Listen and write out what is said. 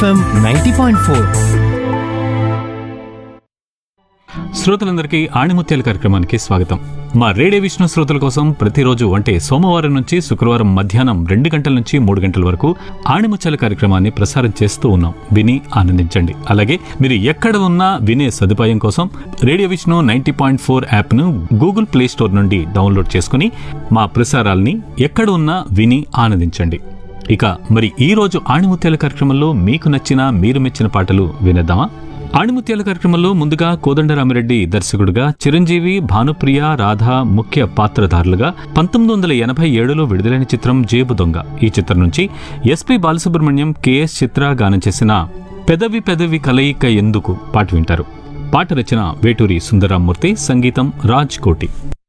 FM ninety point four శ్రోతలందరికీ ఆణిముత్యాల కార్యక్రమానికి స్వాగతం మా రేడియో విష్ణు శ్రోతల కోసం ప్రతిరోజు అంటే సోమవారం నుంచి శుక్రవారం మధ్యాహ్నం రెండు గంటల నుంచి మూడు గంటల వరకు ఆణిముత్యాల కార్యక్రమాన్ని ప్రసారం చేస్తూ ఉన్నాం విని ఆనందించండి అలాగే మీరు ఎక్కడ ఉన్నా వినే సదుపాయం కోసం radio Vishnu ninety point four యాప్ను గూగుల్ ప్లే స్టోర్ నుండి డౌన్లోడ్ చేసుకుని మా ప్రసారాల్ని ఎక్కడ ఉన్నా విని ఆనందించండి ఇక మరి ఈ రోజు ఆణిముత్యాల కార్యక్రమంలో మీకు నచ్చిన మీరు మెచ్చిన పాటలు వినేద్దామా ఆణిముత్యాల కార్యక్రమంలో ముందుగా కోదండరామిరెడ్డి దర్శకుడుగా చిరంజీవి భానుప్రియ రాధ ముఖ్య పాత్రధారులుగా పంతొమ్మిది వందల ఎనభై ఏడులో విడుదలైన చిత్రం జేబు దొంగ ఈ చిత్రం నుంచి ఎస్పి బాలసుబ్రహ్మణ్యం కెఎస్ చిత్ర గానం చేసిన పెదవి పెదవి కలయిక ఎందుకు పాట వింటారు పాట రచన వేటూరి సుందరామూర్తి సంగీతం రాజ్ కోటి